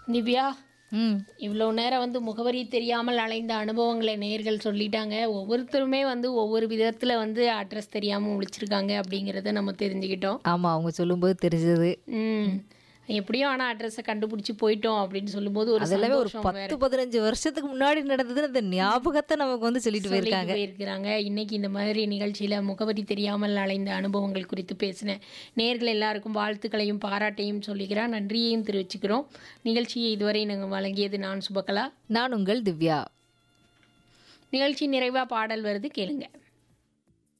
திவ்யா ம் இவ்வளோ நேரம் வந்து முகவரி தெரியாமல் அலைந்த அனுபவங்களை நேர்கள் சொல்லிட்டாங்க ஒவ்வொருத்தருமே வந்து ஒவ்வொரு விதத்தில் வந்து அட்ரஸ் தெரியாமல் முழிச்சிருக்காங்க அப்படிங்கிறத நம்ம தெரிஞ்சுக்கிட்டோம் ஆமாம் அவங்க சொல்லும்போது தெரிஞ்சது ம் எப்படியும் ஆனால் அட்ரஸை கண்டுபிடிச்சி போயிட்டோம் அப்படின்னு சொல்லும்போது ஒரு அதெல்லாமே ஒரு சந்தோஷம் வேற. பத்து பதினஞ்சு வருஷத்துக்கு முன்னாடி நடந்தது அந்த ஞாபகத்தை நமக்கு வந்து சொல்லிட்டு சொல்லிட்டு போயிருக்காங்க போயிருக்கிறாங்க இன்னைக்கு இந்த மாதிரி நிகழ்ச்சியில் முகவரி தெரியாமல் அலைந்த அனுபவங்கள் குறித்து பேசினேன் நேர்கள் எல்லாருக்கும் வாழ்த்துக்களையும் பாராட்டையும் சொல்லிக்கிறேன் நன்றியையும் தெரிவிச்சுக்கிறோம் நிகழ்ச்சியை இதுவரை நாங்கள் வழங்கியது நான் சுபகலா நான் உங்கள் திவ்யா நிகழ்ச்சி நிறைவாக பாடல் வருது கேளுங்க